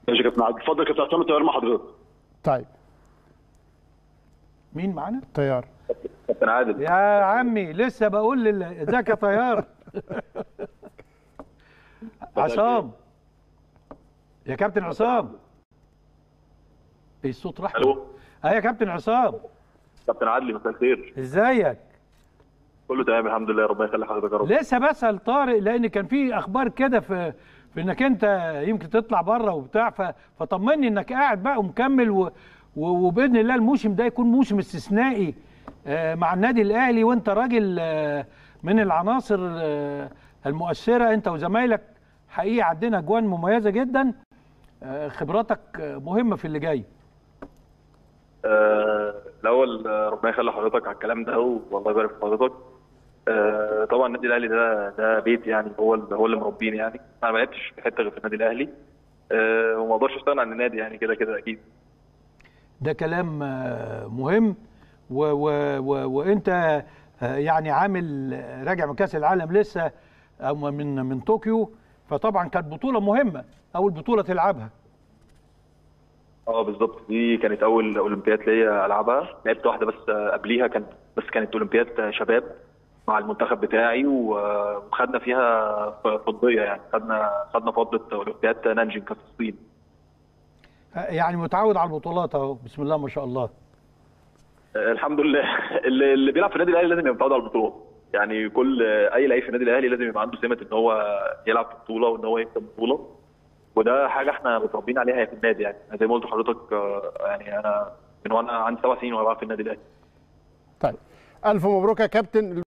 ماشي يا كابتن عادل اتفضل يا كابتن عصام الطيار مع حضرتك طيب مين معانا طيار كابتن عادل يا عمي لسه بقول لل- ازيك يا طيار عصام يا كابتن عصام ايه الصوت راح الو اه يا كابتن عصام كابتن عادل مساء الخير ازيك كله تمام الحمد لله ربنا يخلي حضرتك يا رب لسه بسأل طارق لان كان في اخبار كده في في انك انت يمكن تطلع بره وبتاع ف- فطمني انك قاعد بقى ومكمل و و- وباذن الله الموسم ده يكون موسم استثنائي آه، مع النادي الاهلي وانت راجل آه، من العناصر آه، المؤثره انت وزمايلك حقيقي عندنا اجوان مميزه جدا آه، خبراتك آه، مهمه في اللي جاي آه، الاول آه، ربنا يخلي حضرتك على الكلام ده والله يبارك في حضرتك آه، طبعا النادي الاهلي ده ده بيت يعني هو اللي هو اللي مربيني يعني انا ما لعبتش في حته غير في النادي الاهلي آه، وما اقدرش استغنى عن النادي يعني كده كده اكيد ده كلام آه، مهم و و و وانت آه، يعني عامل آه، راجع من كاس العالم لسه او من من طوكيو فطبعا كانت بطوله مهمه اول بطوله تلعبها اه بالظبط دي كانت اول اولمبياد ليا العبها لعبت واحده بس آه، قبليها كانت بس كانت اولمبياد آه، شباب مع المنتخب بتاعي و- وخدنا فيها ف- فضيه يعني خدنا خدنا فضه اولمبياد نانجين كانت في الصين آه، يعني متعود على البطولات اهو بسم الله ما شاء الله آه، الحمد لله اللي, اللي بيلعب في النادي الاهلي لازم يبقى متعود على البطولات يعني كل اي لعيب في النادي الاهلي لازم يبقى عنده سمه ان هو يلعب في بطوله وان هو يكسب بطوله وده حاجه احنا متربيين عليها في النادي يعني زي ما قلت لحضرتك آه، يعني انا من وانا عندي سبع سنين وانا بلعب في النادي الاهلي طيب الف مبروك يا كابتن